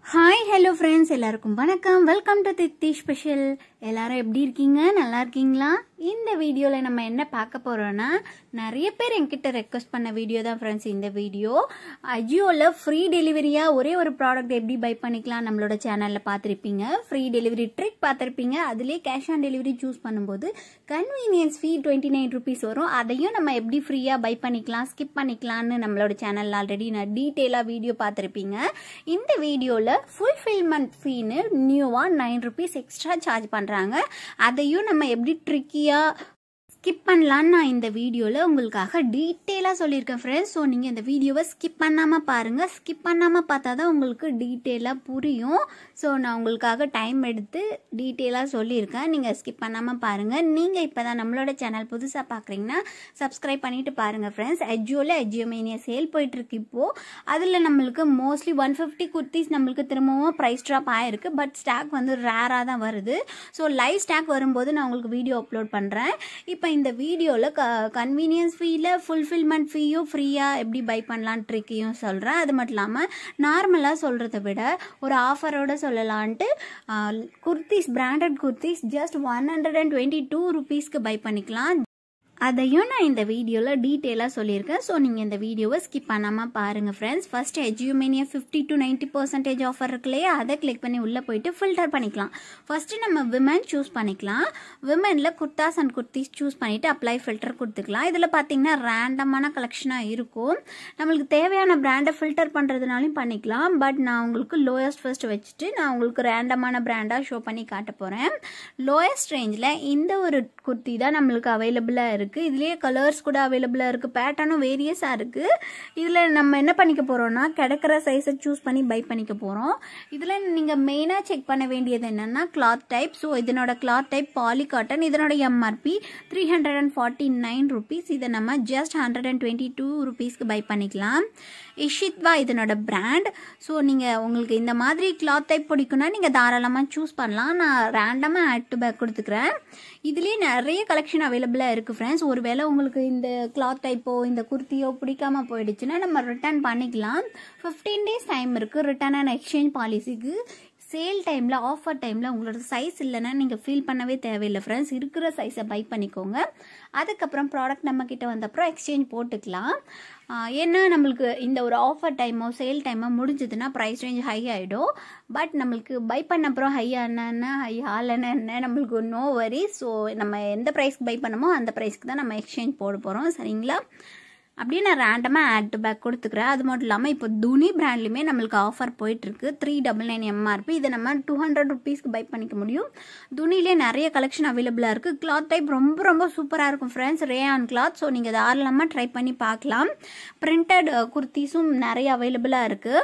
hi hello friends எல்லாருக்கும் வணக்கம் welcome to தித்தி special எல்லாரும் எப்படி இருக்கீங்க நல்லா இருக்கீங்களா இந்த வீடியோவில் நம்ம என்ன பார்க்க போகிறோன்னா நிறைய பேர் என்கிட்ட ரெக்வஸ்ட் பண்ண வீடியோ தான் ஃப்ரெண்ட்ஸ் இந்த வீடியோ அஜியோவில் ஃப்ரீ டெலிவரியாக ஒரே ஒரு ப்ராடக்ட் எப்படி பை பண்ணிக்கலாம் நம்மளோட சேனலில் பார்த்துருப்பீங்க ஃப்ரீ டெலிவரி ட்ரிக் பார்த்துருப்பீங்க அதுலேயே கேஷ் ஆன் டெலிவரி சூஸ் பண்ணும்போது convenience fee twenty nine rupees வரும் அதையும் நம்ம எப்படி ஃப்ரீயாக பை பண்ணிக்கலாம் ஸ்கிப் பண்ணிக்கலாம்னு நம்மளோட சேனலில் ஆல்ரெடி நான் டீட்டெயிலாக வீடியோ பார்த்துருப்பீங்க இந்த வீடியோவில் ஃபுல்ஃபில்மெண்ட் ஃபீன்னு நியூவாக நைன் ருபீஸ் எக்ஸ்ட்ரா சார்ஜ் பண்ணுறாங்க அதையும் நம்ம எப்படி ட்ரிக்கியாக ஸ்கிப் பண்ணலான்னு நான் இந்த வீடியோவில் உங்களுக்காக டீட்டெயிலாக சொல்லியிருக்கேன் ஃப்ரெண்ட்ஸ் ஸோ நீங்கள் இந்த வீடியோவை ஸ்கிப் பண்ணாமல் பாருங்கள் ஸ்கிப் பண்ணாமல் பார்த்தா தான் உங்களுக்கு டீட்டெயிலாக புரியும் ஸோ நான் உங்களுக்காக டைம் எடுத்து டீட்டெயிலாக சொல்லியிருக்கேன் நீங்கள் ஸ்கிப் பண்ணாமல் பாருங்கள் நீங்கள் இப்போ தான் நம்மளோட சேனல் புதுசாக பார்க்குறீங்கன்னா சப்ஸ்கிரைப் பண்ணிவிட்டு பாருங்கள் ஃப்ரெண்ட்ஸ் எஜ்ஜோவில் எஜ்ஜியோமேனியா சேல் போயிட்டுருக்கு இப்போது அதில் நம்மளுக்கு மோஸ்ட்லி ஒன் ஃபிஃப்டி குர்த்திஸ் நம்மளுக்கு திரும்பவும் ப்ரைஸ் ட்ராப் ஆயிருக்கு பட் ஸ்டாக் வந்து ரேராக தான் வருது ஸோ லைவ் ஸ்டாக் வரும்போது நான் உங்களுக்கு வீடியோ அப்லோட் பண்ணுறேன் இப்போ இந்த வீடியோவில் க கன்வீனியன்ஸ் ஃபீயில் ஃபுல்ஃபில்மெண்ட் ஃபீயும் ஃப்ரீயாக எப்படி பை பண்ணலான் ட்ரிக்கையும் சொல்கிறேன் அது மட்டும் இல்லாமல் நார்மலாக சொல்கிறத விட ஒரு ஆஃபரோட சொல்லலான்ட்டு kurtis branded kurtis just one hundred and twenty two ருபீஸ்க்கு பை பண்ணிக்கலாம் அதையும் நான் இந்த வீடியோவில் டீட்டெயிலாக சொல்லியிருக்கேன் ஸோ நீங்கள் இந்த வீடியோவை ஸ்கிப் பண்ணாமல் பாருங்கள் ஃப்ரெண்ட்ஸ் ஃபஸ்ட் எஜ்யூமேனியா fifty to ninety percentage offer இருக்கு இல்லையா அதை கிளிக் பண்ணி உள்ளே போயிட்டு ஃபில்டர் பண்ணிக்கலாம் ஃபஸ்ட்டு நம்ம விமன் சூஸ் பண்ணிக்கலாம் விமனில் குர்தாஸ் அண்ட் குர்த்திஸ் சூஸ் பண்ணிவிட்டு அப்ளை ஃபில்டர் கொடுத்துக்கலாம் இதில் பார்த்தீங்கன்னா ரேண்டமான கலெக்ஷனாக இருக்கும் நம்மளுக்கு தேவையான பிராண்டை ஃபில்டர் பண்ணுறதுனாலையும் பண்ணிக்கலாம் பட் நான் உங்களுக்கு லோயஸ்ட் ஃபர்ஸ்ட் வச்சுட்டு நான் உங்களுக்கு ரேண்டமான பிராண்டாக ஷோ பண்ணி காட்ட போகிறேன் லோயஸ்ட் ரேஞ்சில் இந்த ஒரு குர்த்தி தான் நம்மளுக்கு அவைலபிளாக இருக்குது இருக்குது இதுலேயே கலர்ஸ் கூட அவைலபிளாக இருக்குது பேட்டர்னும் வேரியஸாக இருக்குது இதில் நம்ம என்ன பண்ணிக்க போகிறோம்னா கிடைக்கிற சைஸை சூஸ் பண்ணி பை பண்ணிக்க போகிறோம் இதில் நீங்கள் மெயினாக செக் பண்ண வேண்டியது என்னென்னா கிளாத் டைப் ஸோ இதனோட கிளாத் டைப் பாலி காட்டன் இதனோட MRP three hundred and forty nine rupees இதை நம்ம just hundred and twenty two ருபீஸ்க்கு பை பண்ணிக்கலாம் இஷித்வா இதனோட பிராண்ட் ஸோ நீங்கள் உங்களுக்கு இந்த மாதிரி கிளாத் டைப் பிடிக்குன்னா நீங்கள் தாராளமாக சூஸ் பண்ணலாம் நான் ரேண்டமாக ஆட் டு பேக் கொடுத்துக்கிறேன் இதுலேயே நிறைய கலெக்ஷன் அவைலபிளாக இருக்குது ஃப்ரெண்ட்ஸ் ஒருவேளை உங்களுக்கு இந்த கிளாத் டைப்போ இந்த குர்த்தியோ பிடிக்காம போயிடுச்சுன்னா நம்ம ரிட்டர்ன் பண்ணிக்கலாம் ஃபிஃப்டீன் டேஸ் டைம் இருக்குது ரிட்டர்ன் அண்ட் எக்ஸ்சேஞ்ச் பாலிசிக்கு சேல் டைமில் ஆஃபர் டைமில் உங்களோட சைஸ் இல்லைன்னா நீங்கள் ஃபீல் பண்ணவே தேவையில்லை ஃப்ரெண்ட்ஸ் இருக்கிற சைஸை பை பண்ணிக்கோங்க அதுக்கப்புறம் ப்ராடக்ட் நம்மக்கிட்ட வந்தப்புறம் எக்ஸ்சேஞ்ச் போட்டுக்கலாம் ஏன்னா நம்மளுக்கு இந்த ஒரு ஆஃபர் டைமோ சேல் டைமோ முடிஞ்சதுன்னா ப்ரைஸ் ரேஞ்ச் ஹை ஆகிடும் பட் நம்மளுக்கு பை பண்ண அப்புறம் ஹை ஆனா ஹை ஆலன்னு என்ன நம்மளுக்கு நோ வரி ஸோ நம்ம எந்த ப்ரைஸ்க்கு பை பண்ணமோ அந்த ப்ரைஸ்க்கு தான் நம்ம எக்ஸ்சேஞ்ச் போட போகிறோம் சரிங்களா அப்படியே நான் ரேண்டமாக ஆட் டு பேக் கொடுத்துக்கிறேன் அது மட்டும் இல்லாமல் இப்போ துணி பிராண்ட்லையுமே நம்மளுக்கு ஆஃபர் போயிட்டுருக்கு த்ரீ டபுள் நைன் எம்ஆர்பி இதை நம்ம டூ ஹண்ட்ரட் ருபீஸ்க்கு பை பண்ணிக்க முடியும் துணியிலே நிறைய கலெக்ஷன் அவைலபிளாக இருக்குது கிளாத் டைப் ரொம்ப ரொம்ப சூப்பராக இருக்கும் ஃப்ரெண்ட்ஸ் ரேயான் கிளாத் ஸோ நீங்கள் தாராளமாக ட்ரை பண்ணி பார்க்கலாம் பிரிண்டட் குர்த்திஸும் நிறைய அவைலபிளாக இருக்குது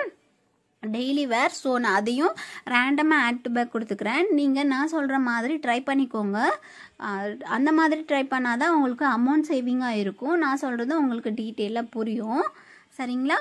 டெய்லி வேர் ஸோ நான் அதையும் ரேண்டமாக ஆட் டு பேக் கொடுத்துக்கிறேன் நீங்கள் நான் சொல்கிற மாதிரி ட்ரை பண்ணிக்கோங்க அந்த மாதிரி ட்ரை பண்ணால் தான் உங்களுக்கு அமௌண்ட் சேவிங்காக இருக்கும் நான் சொல்கிறது உங்களுக்கு டீட்டெயிலாக புரியும் சரிங்களா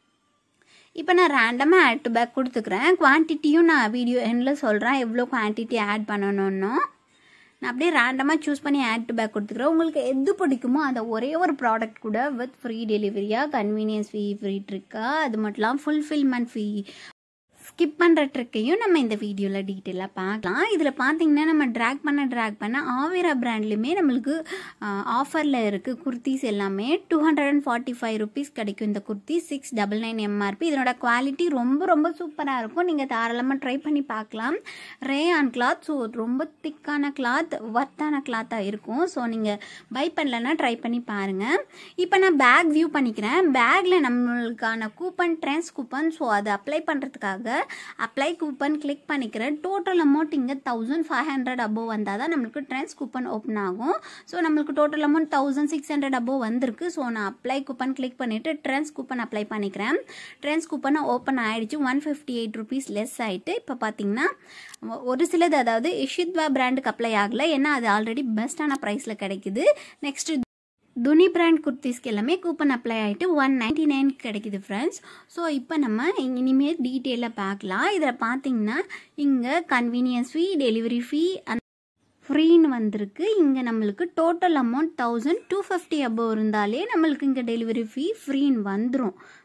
இப்போ நான் ரேண்டமாக ஆட் டு பேக் கொடுத்துக்கிறேன் குவான்டிட்டியும் நான் வீடியோ எண்டில் சொல்கிறேன் எவ்வளோ குவான்டிட்டி ஆட் பண்ணணும்னு நான் அப்படியே ரேண்டமாக சூஸ் பண்ணி ஆட் டு பேக் கொடுத்துக்கிறேன் உங்களுக்கு எது பிடிக்குமோ அந்த ஒரே ஒரு ப்ராடக்ட் கூட வித் ஃப்ரீ டெலிவரியாக கன்வீனியன்ஸ் ஃபீ ஃப்ரீ ட்ரிக்காக அது மட்டும் இல்லாமல் ஃபுல்ஃபில்மெண்ட் ஃபீ ஸ்கிப் பண்ணுற ட்ரிக்கையும் நம்ம இந்த வீடியோவில் டீட்டெயிலாக பார்க்கலாம் இதில் பார்த்தீங்கன்னா நம்ம ட்ராக் பண்ண ட்ராக் பண்ண ஆவேரா பிராண்ட்லேயுமே நம்மளுக்கு ஆஃபரில் இருக்குது குர்த்திஸ் எல்லாமே two hundred and forty five rupees கிடைக்கும் இந்த kurti six double nine MRP இதனோட குவாலிட்டி ரொம்ப ரொம்ப சூப்பராக இருக்கும் நீங்கள் தாராளமாக ட்ரை பண்ணி பார்க்கலாம் ரே ஆன் கிளாத் ஸோ ரொம்ப திக்கான கிளாத் ஒர்த்தான கிளாத்தாக இருக்கும் ஸோ நீங்கள் பை பண்ணலன்னா ட்ரை பண்ணி பாருங்கள் இப்போ நான் பேக் வியூ பண்ணிக்கிறேன் பேக்கில் நம்மளுக்கான கூப்பன் ட்ரெண்ட்ஸ் கூப்பன் ஸோ அதை அப்ளை பண்ணுறதுக்காக அப்ளை கூப்பன் கிளிக் பண்ணிக்கிறேன் டோட்டல் அமௌண்ட் இங்கே தௌசண்ட் ஃபைவ் ஹண்ட்ரட் அபோவ் வந்தால் தான் நம்மளுக்கு ட்ரெண்ட்ஸ் கூப்பன் ஓப்பன் ஆகும் ஸோ நம்மளுக்கு total amount thousand six hundred above வந்திருக்கு ஸோ நான் அப்ளை கூப்பன் கிளிக் பண்ணிவிட்டு ட்ரெண்ட்ஸ் கூப்பன் அப்ளை பண்ணிக்கிறேன் ட்ரெண்ட்ஸ் கூப்பன் ஓப்பன் ஆகிடுச்சு one fifty eight rupees less ஆகிட்டு இப்போ பார்த்தீங்கன்னா ஒரு சிலது அதாவது இஷித்வா பிராண்டுக்கு அப்ளை ஆகலை ஏன்னா அது ஆல்ரெடி பெஸ்ட்டான ப்ரைஸில் கிடைக்குது நெக்ஸ்ட்டு துனி பிராண்ட் குர்த்திஸ்க்கு எல்லாமே கூப்பன் அப்ளை ஆகிட்டு ஒன் நைன்டி நைன் கிடைக்குது ஃப்ரெண்ட்ஸ் ஸோ இப்போ நம்ம இனிமேல் டீட்டெயிலாக பார்க்கலாம் இதில் பார்த்தீங்கன்னா இங்கே கன்வீனியன்ஸ் ஃபீ டெலிவரி ஃபீ அந்த ஃப்ரீன்னு வந்திருக்கு இங்கே நம்மளுக்கு total amount thousand two fifty above இருந்தாலே நம்மளுக்கு இங்கே டெலிவரி ஃபீ ஃப்ரீன்னு வந்துடும்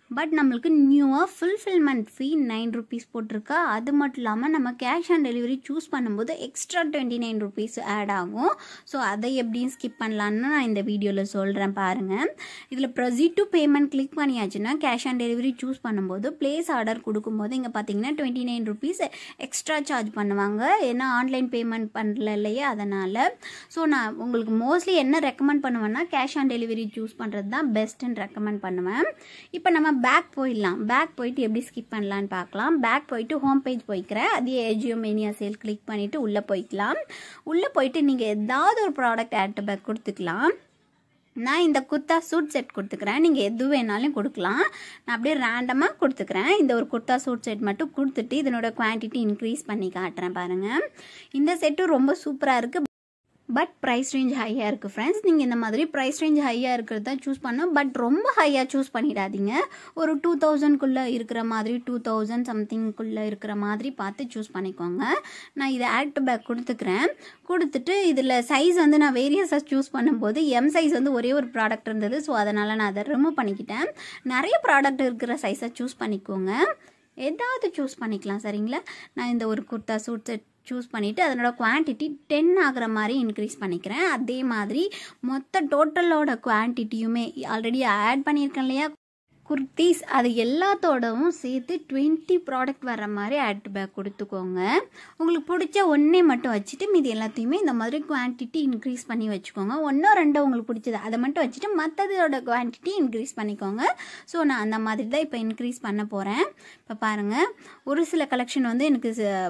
பட் நம்மளுக்கு நியூவாக ஃபுல்ஃபில்மெண்ட் ஃபீ நைன் ருபீஸ் போட்டிருக்கா அது மட்டும் இல்லாமல் நம்ம கேஷ் ஆன் டெலிவரி சூஸ் பண்ணும்போது extra twenty nine rupees add ஆகும் ஸோ அதை எப்படியும் ஸ்கிப் பண்ணலான்னு நான் இந்த வீடியோவில் சொல்கிறேன் பாருங்கள் இதில் ப்ரொசீட் டு பேமெண்ட் கிளிக் பண்ணியாச்சுன்னா கேஷ் ஆன் டெலிவரி சூஸ் பண்ணும்போது ப்ளேஸ் ஆர்டர் கொடுக்கும்போது இங்கே பார்த்தீங்கன்னா twenty nine rupees extra charge பண்ணுவாங்க ஏன்னா ஆன்லைன் பேமெண்ட் பண்ணல இல்லையா அதனால் ஸோ நான் உங்களுக்கு மோஸ்ட்லி என்ன ரெக்கமெண்ட் பண்ணுவேன்னா கேஷ் ஆன் டெலிவரி சூஸ் பண்ணுறது தான் பெஸ்ட்டுன்னு ரெக்கமெண்ட் பண்ணுவேன் இப்போ நம்ம பேக் போயிடலாம் பேக் போயிட்டு எப்படி ஸ்கிப் பண்ணலான்னு பார்க்கலாம் பேக் போயிட்டு ஹோம் பேஜ் போய்க்கிறேன் அதே ஏஜியோ மேனியா சேல் கிளிக் பண்ணிவிட்டு உள்ளே போய்க்கலாம் உள்ளே போயிட்டு நீங்கள் ஏதாவது ஒரு ப்ராடக்ட் ஆட் பேக் கொடுத்துக்கலாம் நான் இந்த குர்த்தா சூட் செட் கொடுத்துக்கிறேன் நீங்கள் எது வேணாலும் கொடுக்கலாம் நான் அப்படியே ரேண்டமாக கொடுத்துக்கிறேன் இந்த ஒரு குர்த்தா சூட் செட் மட்டும் கொடுத்துட்டு இதனோட குவான்டிட்டி இன்க்ரீஸ் பண்ணி காட்டுறேன் பாருங்கள் இந்த செட்டும் ரொம்ப சூப்பராக இருக்குது பட் ப்ரைஸ் ரேஞ்ச் ஹையாக இருக்குது ஃப்ரெண்ட்ஸ் நீங்கள் இந்த மாதிரி ப்ரைஸ் ரேஞ்ச் ஹையாக இருக்கிறது தான் சூஸ் பண்ணணும் பட் ரொம்ப ஹையாக சூஸ் பண்ணிடாதீங்க ஒரு டூ தௌசண்ட்குள்ளே இருக்கிற மாதிரி டூ தௌசண்ட் சம்திங்குள்ளே இருக்கிற மாதிரி பார்த்து சூஸ் பண்ணிக்கோங்க நான் இதை ஆக்ட் பேக் கொடுத்துக்கிறேன் கொடுத்துட்டு இதில் சைஸ் வந்து நான் வேரியஸாக சூஸ் பண்ணும்போது எம் சைஸ் வந்து ஒரே ஒரு ப்ராடக்ட் இருந்தது ஸோ அதனால் நான் அதை ரிமூவ் பண்ணிக்கிட்டேன் நிறைய ப்ராடக்ட் இருக்கிற சைஸை சூஸ் பண்ணிக்கோங்க ஏதாவது சூஸ் பண்ணிக்கலாம் சரிங்களா நான் இந்த ஒரு குர்த்தா சூட் செட் சூஸ் பண்ணிவிட்டு அதனோட குவான்டிட்டி டென் ஆகிற மாதிரி இன்க்ரீஸ் பண்ணிக்கிறேன் அதே மாதிரி மொத்த டோட்டலோட குவான்டிட்டியுமே ஆல்ரெடி ஆட் பண்ணியிருக்கேன் இல்லையா குர்த்தீஸ் அது எல்லாத்தோடவும் சேர்த்து டுவெண்ட்டி ப்ராடக்ட் வர மாதிரி ஆட் பேக் கொடுத்துக்கோங்க உங்களுக்கு பிடிச்ச ஒன்றே மட்டும் வச்சுட்டு மீதி எல்லாத்தையுமே இந்த மாதிரி குவான்டிட்டி இன்க்ரீஸ் பண்ணி வச்சுக்கோங்க ஒன்றோ ரெண்டோ உங்களுக்கு பிடிச்சது அதை மட்டும் வச்சுட்டு மற்றதோட குவான்டிட்டி இன்க்ரீஸ் பண்ணிக்கோங்க ஸோ நான் அந்த மாதிரி தான் இப்போ இன்க்ரீஸ் பண்ண போகிறேன் இப்போ பாருங்கள் ஒரு சில கலெக்ஷன் வந்து எனக்கு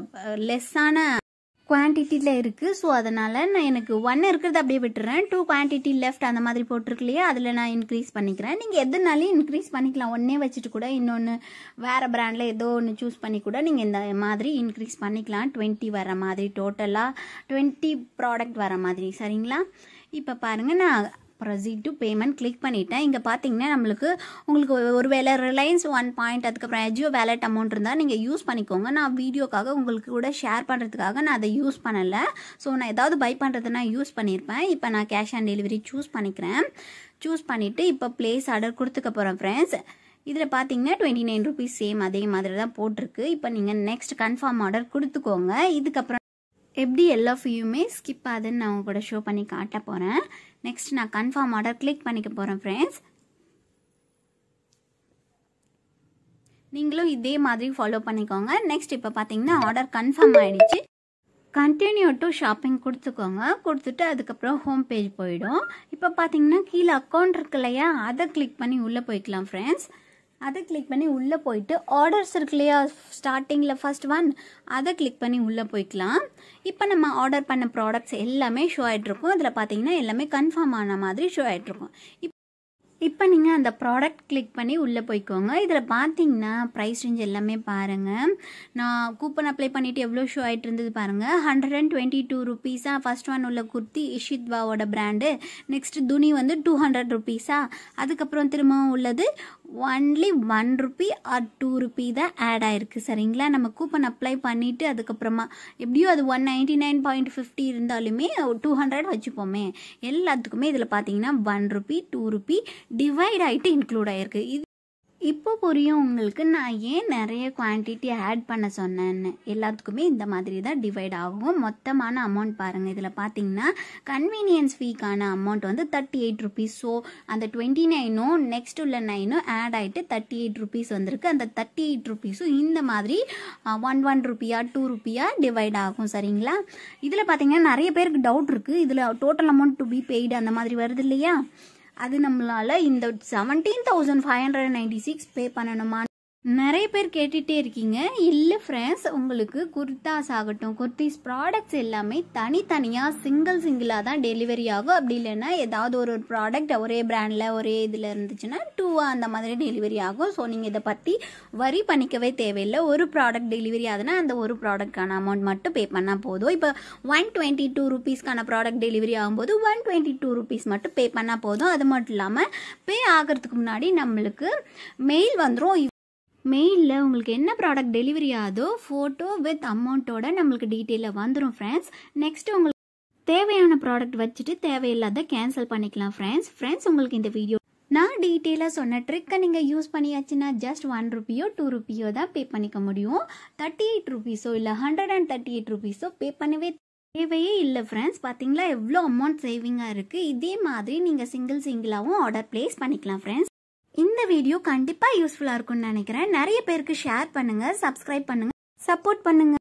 லெஸ்ஸான குவான்டிட்டியில் இருக்குது ஸோ அதனால் நான் எனக்கு ஒன் இருக்கிறத அப்படியே விட்டுறேன் டூ குவான்டிட்டி லெஃப்ட் அந்த மாதிரி போட்டிருக்கு இல்லையா அதில் நான் இன்க்ரீஸ் பண்ணிக்கிறேன் நீங்கள் எதுனாலையும் இன்க்ரீஸ் பண்ணிக்கலாம் ஒன்றே வச்சுட்டு கூட இன்னொன்று வேறு ப்ராண்டில் ஏதோ ஒன்று சூஸ் பண்ணி கூட நீங்கள் இந்த மாதிரி இன்க்ரீஸ் பண்ணிக்கலாம் டுவெண்ட்டி வர மாதிரி டோட்டலாக டுவெண்ட்டி ப்ராடக்ட் வர மாதிரி சரிங்களா இப்போ பாருங்கள் நான் ப்ரொசீட் டு பேமெண்ட் கிளிக் பண்ணிட்டேன் இங்கே பார்த்தீங்கன்னா நம்மளுக்கு உங்களுக்கு ஒரு வேளை ரிலையன்ஸ் ஒன் பாயிண்ட் அதுக்கப்புறம் எஜியோ வேலட் அமௌண்ட் இருந்தால் நீங்கள் யூஸ் பண்ணிக்கோங்க நான் வீடியோக்காக உங்களுக்கு கூட ஷேர் பண்ணுறதுக்காக நான் அதை யூஸ் பண்ணலை ஸோ நான் ஏதாவது பை பண்ணுறதுனா யூஸ் பண்ணியிருப்பேன் இப்போ நான் கேஷ் ஆன் டெலிவரி சூஸ் பண்ணிக்கிறேன் சூஸ் பண்ணிவிட்டு இப்போ ப்ளேஸ் ஆர்டர் கொடுத்துக்க போகிறேன் ஃப்ரெண்ட்ஸ் இதில் பார்த்தீங்கன்னா டுவெண்ட்டி நைன் ருபீஸ் சேம் அதே மாதிரி தான் போட்டிருக்கு இப்போ நீங்கள் நெக்ஸ்ட் கன்ஃபார்ம் ஆர்டர் கொடுத்துக்கோங்க இதுக்கப்புறம் எப்படி எல்லா ஃபீயுமே ஸ்கிப் ஆகுதுன்னு நான் உங்க கூட ஷோ பண்ணி காட்ட போகிறேன் நெக்ஸ்ட் நான் கன்ஃபார்ம் ஆர்டர் கிளிக் பண்ணிக்க போகிறேன் ஃப்ரெண்ட்ஸ் நீங்களும் இதே மாதிரி ஃபாலோ பண்ணிக்கோங்க நெக்ஸ்ட் இப்போ பார்த்தீங்கன்னா ஆர்டர் கன்ஃபார்ம் ஆகிடுச்சு கண்டினியூ டு ஷாப்பிங் கொடுத்துக்கோங்க கொடுத்துட்டு அதுக்கப்புறம் ஹோம் பேஜ் போயிடும் இப்போ பார்த்தீங்கன்னா கீழே அக்கௌண்ட் இருக்கு இல்லையா அதை கிளிக் பண்ணி உள்ளே போய்க்கலாம் ஃப்ரெண்ட்ஸ் அதை கிளிக் பண்ணி உள்ளே போயிட்டு ஆர்டர்ஸ் இருக்கு இல்லையா ஸ்டார்டிங்கில் ஃபர்ஸ்ட் ஒன் அதை கிளிக் பண்ணி உள்ளே போய்க்கலாம் இப்போ நம்ம ஆர்டர் பண்ண ப்ராடக்ட்ஸ் எல்லாமே ஷோ ஆகிட்ருக்கும் இதில் பார்த்தீங்கன்னா எல்லாமே கன்ஃபார்ம் ஆன மாதிரி ஷோ ஆகிட்ருக்கும் இப் இப்போ நீங்கள் அந்த ப்ராடக்ட் கிளிக் பண்ணி உள்ளே போய்க்கோங்க இதில் பார்த்தீங்கன்னா ப்ரைஸ் ரேஞ்ச் எல்லாமே பாருங்கள் நான் கூப்பன் அப்ளை பண்ணிவிட்டு எவ்வளோ ஷோ ஆகிட்டு இருந்தது பாருங்கள் ஹண்ட்ரட் அண்ட் டுவெண்ட்டி டூ ருபீஸா ஃபஸ்ட் ஒன் உள்ள குர்த்தி இஷித்வாவோட பிராண்டு நெக்ஸ்ட் துணி வந்து டூ ஹண்ட்ரட் ருபீஸா அதுக்கப்புறம் திரும்பவும் உள்ளது only one rupee or two rupee தான் ஆட் ஆயிருக்கு சரிங்களா நம்ம கூப்பன் அப்ளை பண்ணிவிட்டு அதுக்கப்புறமா எப்படியோ அது one ninety nine point fifty இருந்தாலுமே டூ ஹண்ட்ரட் வச்சுப்போமே எல்லாத்துக்குமே இதில் பார்த்தீங்கன்னா one rupee two rupee divide ஆகிட்டு இன்க்ளூட் ஆகிருக்கு இது இப்போ புரியும் உங்களுக்கு நான் ஏன் நிறைய குவான்டிட்டி ஆட் பண்ண சொன்னேன்னு எல்லாத்துக்குமே இந்த மாதிரி தான் டிவைட் ஆகும் மொத்தமான அமௌண்ட் பாருங்கள் இதில் பார்த்தீங்கன்னா கன்வீனியன்ஸ் ஃபீக்கான அமௌண்ட் வந்து தேர்ட்டி எயிட் ருபீஸ் ஸோ அந்த டுவெண்ட்டி நைனும் நெக்ஸ்ட் உள்ள நைனும் ஆட் ஆகிட்டு தேர்ட்டி எயிட் ருபீஸ் வந்திருக்கு அந்த தேர்ட்டி எயிட் ருபீஸும் இந்த மாதிரி ஒன் ஒன் ருபியா டூ ருபியா டிவைட் ஆகும் சரிங்களா இதில் பார்த்தீங்கன்னா நிறைய பேருக்கு டவுட் இருக்குது இதில் total amount to be paid அந்த மாதிரி வருது இல்லையா அது நம்மளால இந்த seventeen thousand five hundred ninety six pay பண்ணணுமா நிறைய பேர் கேட்டுகிட்டே இருக்கீங்க இல்லை ஃப்ரெண்ட்ஸ் உங்களுக்கு குர்தாஸ் ஆகட்டும் குர்த்திஸ் ப்ராடக்ட்ஸ் எல்லாமே தனித்தனியாக சிங்கிள் சிங்கிளாக தான் டெலிவரி ஆகும் அப்படி இல்லைன்னா ஏதாவது ஒரு ஒரு ப்ராடக்ட் ஒரே பிராண்டில் ஒரே இதில் இருந்துச்சுன்னா டூவாக அந்த மாதிரி டெலிவரி ஆகும் ஸோ நீங்கள் இதை பற்றி வரி பண்ணிக்கவே தேவையில்லை ஒரு ப்ராடக்ட் டெலிவரி ஆகுதுன்னா அந்த ஒரு ப்ராடக்ட்கான அமௌண்ட் மட்டும் பே பண்ணால் போதும் இப்போ ஒன் டுவெண்ட்டி டூ ருபீஸ்க்கான ப்ராடக்ட் டெலிவரி ஆகும்போது ஒன் டுவெண்ட்டி டூ ருபீஸ் மட்டும் பே பண்ணால் போதும் அது மட்டும் இல்லாமல் பே ஆகிறதுக்கு முன்னாடி நம்மளுக்கு மெயில் வந்துடும் மெயிலில் உங்களுக்கு என்ன ப்ராடக்ட் டெலிவரி ஆகுதோ ஃபோட்டோ வித் அமௌண்ட்டோட நம்மளுக்கு டீட்டெயிலில் வந்துடும் ஃப்ரெண்ட்ஸ் நெக்ஸ்ட் உங்களுக்கு தேவையான ப்ராடக்ட் வச்சுட்டு தேவையில்லாத கேன்சல் பண்ணிக்கலாம் ஃப்ரெண்ட்ஸ் ஃப்ரெண்ட்ஸ் உங்களுக்கு இந்த வீடியோ நான் டீட்டெயிலாக சொன்ன ட்ரிக்கை நீங்கள் யூஸ் பண்ணியாச்சுன்னா ஜஸ்ட் ஒன் ருப்பியோ டூ ருப்பியோ தான் பே பண்ணிக்க முடியும் தேர்ட்டி எயிட் ருபீஸோ இல்லை ஹண்ட்ரட் அண்ட் தேர்ட்டி எயிட் ருபீஸோ பே பண்ணவே தேவையே இல்லை ஃப்ரெண்ட்ஸ் பார்த்தீங்களா எவ்வளோ அமௌண்ட் சேவிங்காக இருக்குது இதே மாதிரி நீங்கள் சிங்கிள் சிங்கிளாகவும் ஆர்டர் ப்ளேஸ் பண்ணிக்கலாம் ஃப்ரெண்ட்ஸ் இந்த வீடியோ கண்டிப்பாக யூஸ்ஃபுல்லாக இருக்கும்னு நினைக்கிறேன் நிறைய பேருக்கு ஷேர் பண்ணுங்கள் சப்ஸ்கிரைப் பண்ணுங்கள் சப்போர்ட் பண்ணுங்கள்